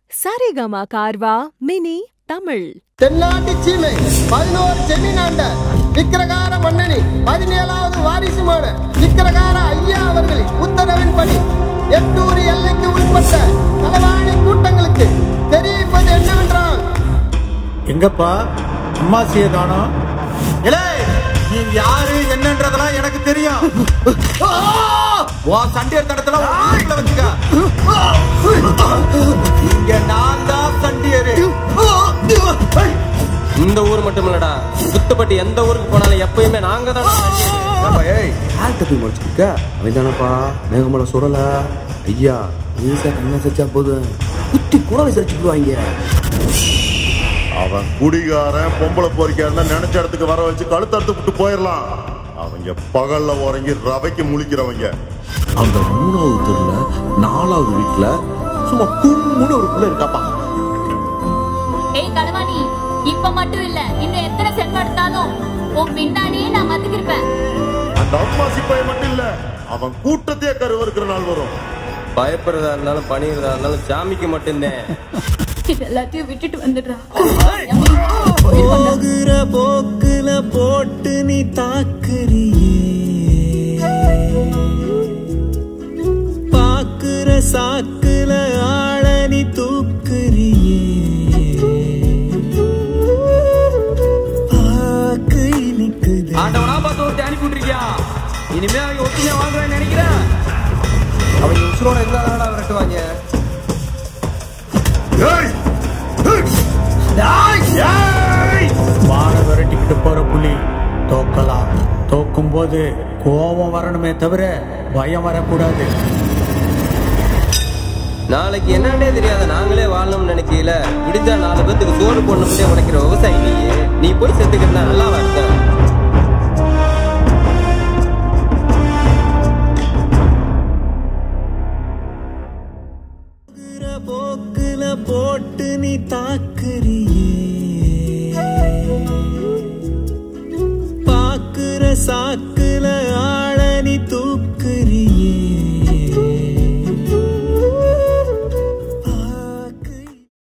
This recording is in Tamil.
சரிகமா கார்வா மினி தமிழ் தென்னாட்டு சீமை பதினோரு செமினாண்ட விக்கிரகார மன்னனி பதினேழாவது வாரிசுமான விக்கிரகார ஐயா அவர்களின் உத்தரவின்படி எட்டூர் எல்லைக்கு உட்பட்ட களவாணி கூட்டங்களுக்கு தெரிவிப்பது என்னவென்றால் எங்கப்பா அம்மாசிய காணோம் இலே நீ யாரு என்னன்றதெல்லாம் எனக்கு தெரியும் உன் சண்டியர் தடத்துல வீட்டுல வச்சுக்க இங்க நான் தான் சண்டியரு இந்த ஊர் மட்டும் இல்லடா சுத்தப்பட்டு எந்த ஊருக்கு போனாலும் எப்பயுமே நாங்க தான் ஏப்பா, ஏய் யார்கிட்ட போய் முடிச்சுக்க அவன் தானப்பா மேகமலை சுடல ஐயா நீசா கண்ணை சச்சா போதும் குத்தி குடலை சரிச்சுடுவாங்க அவன் குடிகாரன் பொம்பளை பொறிக்காரன் நினைச்ச இடத்துக்கு வர வச்சு கழுத்தறுத்து விட்டு போயிடலாம் அவங்க பகல்ல உறங்கி ரவைக்கு முழிக்கிறவங்க அந்த மூணாவது தெருல நாலாவது வீட்டுல சும்மா கும்முன்னு ஒரு பிள்ளை இருக்காப்பா ஏய் களவாணி இப்ப மட்டும் இல்ல இன்னும் எத்தனை செல்வம் எடுத்தாலும் உன் பின்னாடியே நான் மத்துக்கிருப்பேன் அந்த அம்மாசி பையன் மட்டும் இல்ல அவன் கூட்டத்தையே கருவறுக்கிற நாள் வரும் பயப்படுறதா இருந்தாலும் பணிகிறதா இருந்தாலும் சாமிக்கு மட்டும்தான் இது எல்லாத்தையும் விட்டுட்டு வந்துடுறா போகிற போக்குல போட்டு நீ தாக்குறியே பாக்குற சாக்குல ஆள நீ தூக்குறியே பாக்கு இனிக்குது ஆண்டவனா பார்த்து ஒருத்தி அனுப்பி விட்டுருக்கியா இனிமே அவங்க ஒத்துமையா வாங்குவேன்னு நினைக்கிறேன் அவங்க உசுரோட இருந்தா விரட்டுவாங்க வான விரட்டிக்கிட்டு போற புலி தோக்கலாம் தோக்கும் போது கோபம் வரணுமே தவிர பயம் வரக்கூடாது நாளைக்கு என்னன்னே தெரியாத நாங்களே வாழணும்னு நினைக்கல விடிஞ்சா நாலு பேத்துக்கு சோறு போடணும்னே உடைக்கிற விவசாயி நீ நீ போய் செத்துக்கிட்டா நல்லா இருக்கேன் போகிற போக்குல போட்டு நீ தாக்குறியே பாக்குற சாக்குல